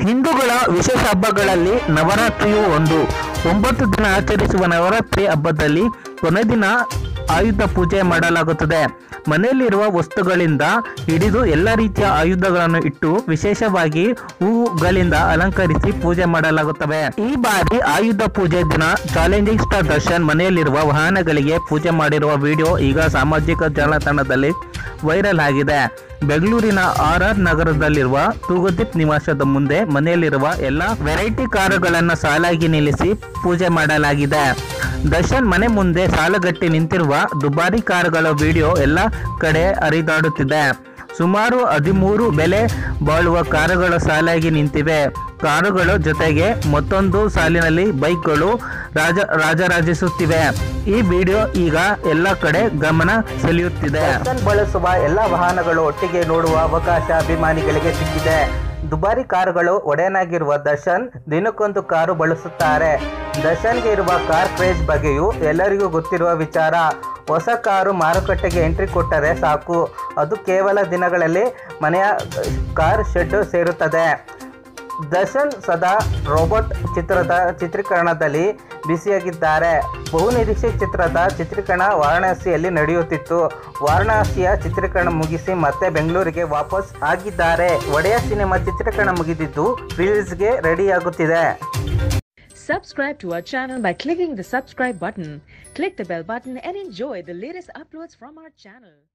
ಹಿಂದೂಗಳ ವಿಶೇಷ ಹಬ್ಬಗಳಲ್ಲಿ ನವರಾತ್ರಿಯು ಒಂದು ಒಂಬತ್ತು ದಿನ ಆಚರಿಸುವ ನವರಾತ್ರಿ ಹಬ್ಬದಲ್ಲಿ ಕೊನೆ ದಿನ ಆಯುಧ ಪೂಜೆ ಮಾಡಲಾಗುತ್ತದೆ ಮನೆಯಲ್ಲಿರುವ ವಸ್ತುಗಳಿಂದ ಹಿಡಿದು ಎಲ್ಲ ರೀತಿಯ ಆಯುಧಗಳನ್ನು ಇಟ್ಟು ವಿಶೇಷವಾಗಿ ಹೂವುಗಳಿಂದ ಅಲಂಕರಿಸಿ ಪೂಜೆ ಮಾಡಲಾಗುತ್ತವೆ ಈ ಬಾರಿ ಆಯುಧ ಪೂಜೆ ದಿನ ಚಾಲೆಂಜಿಂಗ್ ಸ್ಟಾರ್ ದರ್ಶನ್ ಮನೆಯಲ್ಲಿರುವ ವಾಹನಗಳಿಗೆ ಪೂಜೆ ಮಾಡಿರುವ ವಿಡಿಯೋ ಈಗ ಸಾಮಾಜಿಕ ಜಾಲತಾಣದಲ್ಲಿ ವೈರಲ್ ಆಗಿದೆ ಬೆಂಗಳೂರಿನ ಆರ್ ಆರ್ ನಗರದಲ್ಲಿರುವ ತೂಗುದೀಪ್ ನಿವಾಸದ ಮುಂದೆ ಮನೆಯಲ್ಲಿರುವ ಎಲ್ಲ ವೆರೈಟಿ ಕಾರುಗಳನ್ನು ಸಾಲಾಗಿ ನಿಲ್ಲಿಸಿ ಪೂಜೆ ಮಾಡಲಾಗಿದೆ ದರ್ಶನ್ ಮನೆ ಮುಂದೆ ಸಾಲುಗಟ್ಟಿ ನಿಂತಿರುವ ದುಬಾರಿ ಕಾರುಗಳ ವಿಡಿಯೋ ಎಲ್ಲ ಕಡೆ ಹರಿದಾಡುತ್ತಿದೆ ಸುಮಾರು ಹದಿಮೂರು ಬೆಲೆ ಬಾಳುವ ಕಾರುಗಳು ಸಾಲಾಗಿ ನಿಂತಿವೆ ಕಾರುಗಳ ಜೊತೆಗೆ ಮತ್ತೊಂದು ಸಾಲಿನಲ್ಲಿ ಬೈಕ್ಗಳು ರಾಜ ರಾಜರಾಜಿಸುತ್ತಿವೆ ಈ ವಿಡಿಯೋ ಈಗ ಎಲ್ಲ ಕಡೆ ಗಮನ ಸೆಳೆಯುತ್ತಿದೆ ಬಳಸುವ ಎಲ್ಲ ವಾಹನಗಳು ಒಟ್ಟಿಗೆ ನೋಡುವ ಅವಕಾಶ ಅಭಿಮಾನಿಗಳಿಗೆ ಸಿಕ್ಕಿದೆ ದುಬಾರಿ ಕಾರುಗಳು ಒಡೆಯನಾಗಿರುವ ದರ್ಶನ್ ದಿನಕ್ಕೊಂದು ಕಾರು ಬಳಸುತ್ತಾರೆ ದರ್ಶನ್ಗೆ ಇರುವ ಕಾರ್ ಕ್ರೇಜ್ ಬಗ್ಗೆಯೂ ಎಲ್ಲರಿಗೂ ಗೊತ್ತಿರುವ ವಿಚಾರ ಹೊಸ ಕಾರು ಮಾರುಕಟ್ಟೆಗೆ ಎಂಟ್ರಿ ಕೊಟ್ಟರೆ ಸಾಕು ಅದು ಕೇವಲ ದಿನಗಳಲ್ಲಿ ಮನೆಯ ಕಾರ್ ಶೆಡ್ ಸೇರುತ್ತದೆ ದರ್ಶನ್ ಸದಾ ರೋಬೋಟ್ ಚಿತ್ರದ ಚಿತ್ರೀಕರಣದಲ್ಲಿ ಬಿಸಿಯಾಗಿದ್ದಾರೆ ಬಹುನಿರೀಕ್ಷಿತ ಚಿತ್ರದ ಚಿತ್ರೀಕರಣ ವಾರಣಾಸಿಯಲ್ಲಿ ನಡೆಯುತ್ತಿತ್ತು ವಾರಣಾಸಿಯ ಚಿತ್ರೀಕರಣ ಮುಗಿಸಿ ಮತ್ತೆ ಬೆಂಗಳೂರಿಗೆ ವಾಪಸ್ ಆಗಿದ್ದಾರೆ ಒಡೆಯ ಸಿನಿಮಾ ಚಿತ್ರೀಕರಣ ಮುಗಿದಿದ್ದು ರಿಲೀಸ್ಗೆ ರೆಡಿಯಾಗುತ್ತಿದೆ Subscribe to our channel by clicking the subscribe button. Click the bell button and enjoy the latest uploads from our channel.